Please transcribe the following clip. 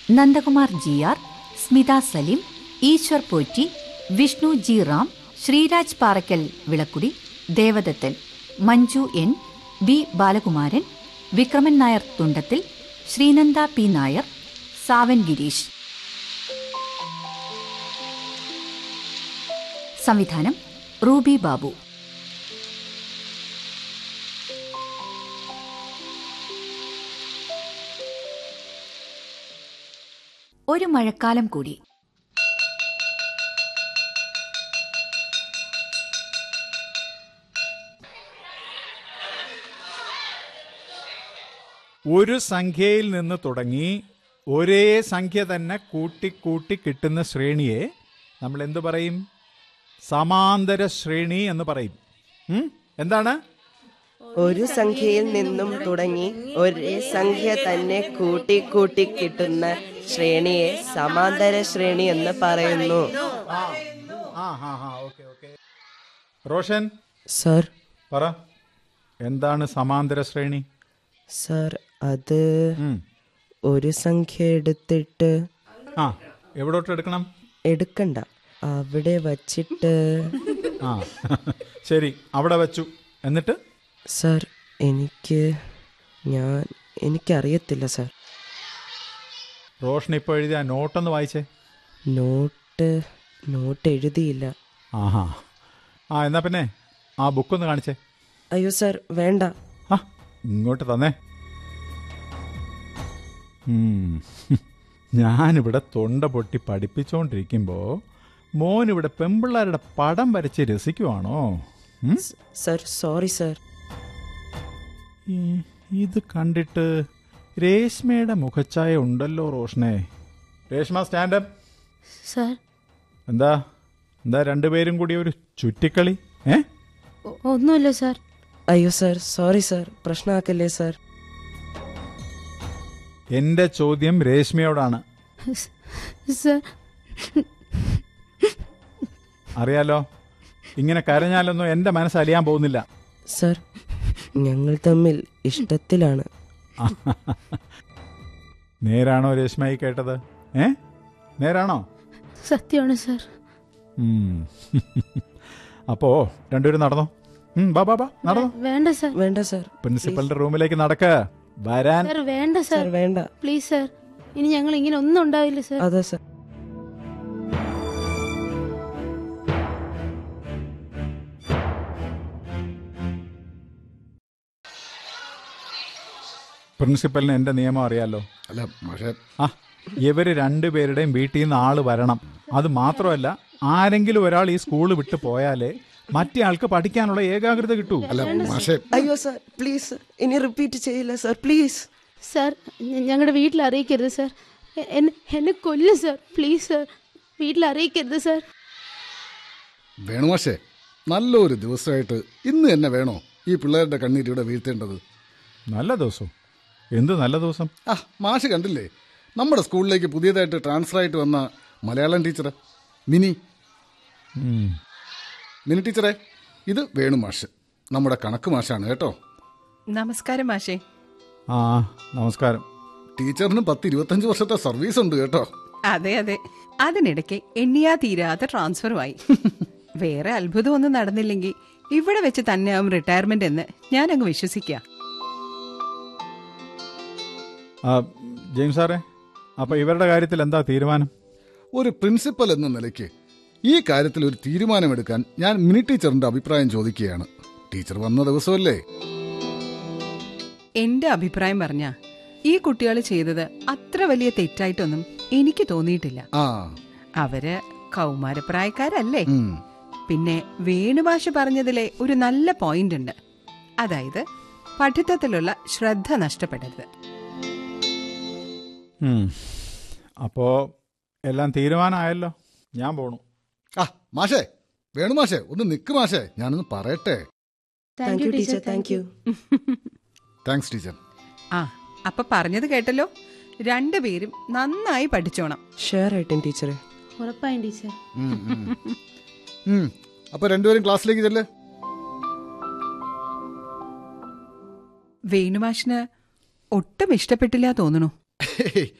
Nandakumar G R Smitha Salim Eshwar Potti Vishnu G Ram Sreeraj Parakkal Vilakkudy Devadathan Manju N B Balakumaran Vikraman Nair Thundathil Sreenanda P Nair Savan Gireesh സംവിധാനം റൂബി ബാബു ഒരു മഴക്കാലം കൂടി ഒരു സംഖ്യയിൽ നിന്ന് തുടങ്ങി ഒരേ സംഖ്യ തന്നെ കൂട്ടിക്കൂട്ടി കിട്ടുന്ന ശ്രേണിയെ നമ്മൾ എന്തു പറയും സമാന്തര ശ്രേണി എന്ന് പറയും ഉം? എന്താണ് ഒരു സംഖ്യയിൽ നിന്നും തുടങ്ങി ഒരേ സംഖ്യ തന്നെ കൂട്ടി കൂട്ടി കിട്ടുന്ന ശ്രേണിയെ സമാന്തര ശ്രേണി എന്ന് പറയുന്നു ആ ഹാ ഹാ ഓക്കെ ഓക്കെ റോഷൻ സർ പറ എന്താണ് സമാന്തര ശ്രേണി സർ അത് ഉം. ഒരു സംഖ്യ എടുത്തിട്ട് ആ എവിടോട്ട് എടുക്കണം എടുക്കണ്ട അവിടെ വച്ചിട്ട് ആ ശരി അവിടെ വെച്ചു എന്നിട്ട് സർ എനിക്ക് ഞാൻ എനിക്കറിയത്തില്ല സർ റോഷൻ ഇപ്പോൾ എഴുതിയ ആ നോട്ടൊന്ന് വായിച്ചേ നോട്ട് നോട്ട് എഴുതിയില്ല ആഹാ ആ എന്നാ പിന്നെ ആ ബുക്കൊന്ന് കാണിച്ചേ അയ്യോ സർ വേണ്ട ആ ഇങ്ങോട്ട് തന്നെ ഉം. ഞാനിവിടെ തൊണ്ട പൊട്ടി പഠിപ്പിച്ചുകൊണ്ടിരിക്കുമ്പോൾ മോനിവിടെ പെമ്പിള്ളാരുടെ പടം വരച്ച് രസിക്കുവാണോ ഉം? സർ സോറി സർ ഈ- ഇത് കണ്ടിട്ട് രേഷ്മയുടെ മുഖച്ഛായ ഉണ്ടല്ലോ റോഷനെ രേഷ്മ സ്റ്റാൻഡപ്പ് സാർ എന്താ എന്താ രണ്ടുപേരും കൂടി ഒരു ചുറ്റിക്കളി ഏ ഒ- ഒന്നുമില്ല സാർ അയ്യോ സർ സോറി സർ പ്രശ്നമാക്കല്ലേ സർ എന്റെ ചോദ്യം രേഷ്മയോടാണ് സാർ അറിയാലോ ഇങ്ങനെ കരഞ്ഞാലൊന്നും എന്റെ മനസ്സ് അലിയാൻ പോകുന്നില്ല സർ ഞങ്ങൾ തമ്മിൽ ഇഷ്ടത്തിലാണ് നേരാണോ രേഷ്മയി കേട്ടത് ഏ നേരാണോ സത്യമാണ് സാർ ഉം. അപ്പോ രണ്ടുപേരും നടന്നോ ഉം, ബാ ബാ ബാ നടന്നോ വേണ്ട സാർ വേണ്ട സർ പ്രിൻസിപ്പലിന്റെ റൂമിലേക്ക് നടക്ക വരാൻ സാർ വേണ്ട സാർ സർ വേണ്ട പ്ലീസ് സാർ ഇനി ഞങ്ങൾ ഇങ്ങനെ ഒന്നും ഉണ്ടാവില്ല സാർ അതെ സർ പ്രിൻസിപ്പലിന് എന്റെ നിയമം അറിയാലോ അല്ല പക്ഷേ ആ ഇവര് രണ്ടുപേരുടെയും വീട്ടിൽ നിന്ന് ആള് വരണം അത് മാത്രമല്ല ആരെങ്കിലും ഒരാൾ ഈ സ്കൂൾ വിട്ടു പോയാലേ മറ്റേ ആൾക്ക് പഠിക്കാനുള്ള ഏകാഗ്രത കിട്ടൂ അല്ല പക്ഷേ അയ്യോ സർ പ്ലീസ് ഇനി റിപ്പീറ്റ് ചെയ്യില്ല സർ പ്ലീസ് സാർ ഞ- ഞങ്ങളുടെ വീട്ടിൽ അറിയിക്കരുത് സാർ എ- എന്നെ എന്നെ കൊല്ലും സാർ പ്ലീസ് സാർ വീട്ടിൽ അറിയിക്കരുത് സാർ വേണു മാഷേ നല്ലൊരു ദിവസമായിട്ട് ഇന്ന് തന്നെ വേണോ ഈ പിള്ളേരുടെ കണ്ണീര് ഇവിടെ വീഴ്ത്തേണ്ടത് നല്ല ദിവസം എന്ത് നല്ല ദിവസം ആ മാഷ് കണ്ടില്ലേ നമ്മുടെ സ്കൂളിലേക്ക് പുതിയതായിട്ട് ട്രാൻസ്ഫർ ആയിട്ട് വന്ന മലയാളം ടീച്ചർ മിനി ഉം. മിനി ടീച്ചറെ ഇത് വേണു മാഷ് നമ്മുടെ കണക്ക് മാഷാണ് കേട്ടോ നമസ്കാരം മാഷേ ആ നമസ്കാരം ടീച്ചറിന് പത്ത് ഇരുപത്തഞ്ച് വർഷത്തെ സർവീസ് ഉണ്ട് കേട്ടോ അതെ അതെ അതിനിടയ്ക്ക് എണ്ണിയാ തീരാത്ത ട്രാൻസ്ഫറുമായി വേറെ അത്ഭുതമൊന്നും നടന്നില്ലെങ്കിൽ ഇവിടെ വെച്ച് തന്നെയാവും റിട്ടയർമെന്റ് എന്ന് ഞാൻ അങ്ങ് വിശ്വസിക്കാം ആ, ജെയിംസ് സാറേ അപ്പൊ ഇവരുടെ കാര്യത്തിൽ എന്താ തീരുമാനം ഒരു പ്രിൻസിപ്പൽ എന്ന നിലയ്ക്ക് ഈ കാര്യത്തിൽ ഒരു തീരുമാനമെടുക്കാൻ ഞാൻ മിനി ടീച്ചറിന്റെ അഭിപ്രായം ചോദിക്കുകയാണ് ടീച്ചർ വന്ന ദിവസമല്ലേ എന്റെ അഭിപ്രായം പറഞ്ഞ ഈ കുട്ടികൾ ചെയ്തത് അത്ര വലിയ തെറ്റായിട്ടൊന്നും എനിക്ക് തോന്നിയിട്ടില്ല ആ അവര് കൗമാരപ്രായക്കാരല്ലേ ഉം. പിന്നെ വേണുഭാഷ പറഞ്ഞതിലെ ഒരു നല്ല പോയിന്റ് ഉണ്ട് അതായത് പഠിത്തത്തിലുള്ള ശ്രദ്ധ നഷ്ടപ്പെടരുത് ഉം. അപ്പോ എല്ലാം തീരുമാനമായല്ലോ ഞാൻ പോണു ആ മാഷേ വേണു മാഷേ ഒന്ന് നിക്ക് മാഷേ ഞാനൊന്ന് പറയട്ടെ thank you teacher thank you thanks teacher ആ അപ്പൊ പറഞ്ഞത് കേട്ടല്ലോ രണ്ടുപേരും നന്നായി പഠിച്ചോണം ഷെയർ ആയിട്ടും ടീച്ചറെ ഉറപ്പായും ടീച്ചർ ഉം, ഉം. ഉം. അപ്പൊ രണ്ടുപേരും ക്ലാസ്സിലേക്ക് ചെല്ല് വേണുമാഷിന് ഒട്ടും ഇഷ്ടപ്പെട്ടില്ല തോന്നുന്നു ഹേയ്,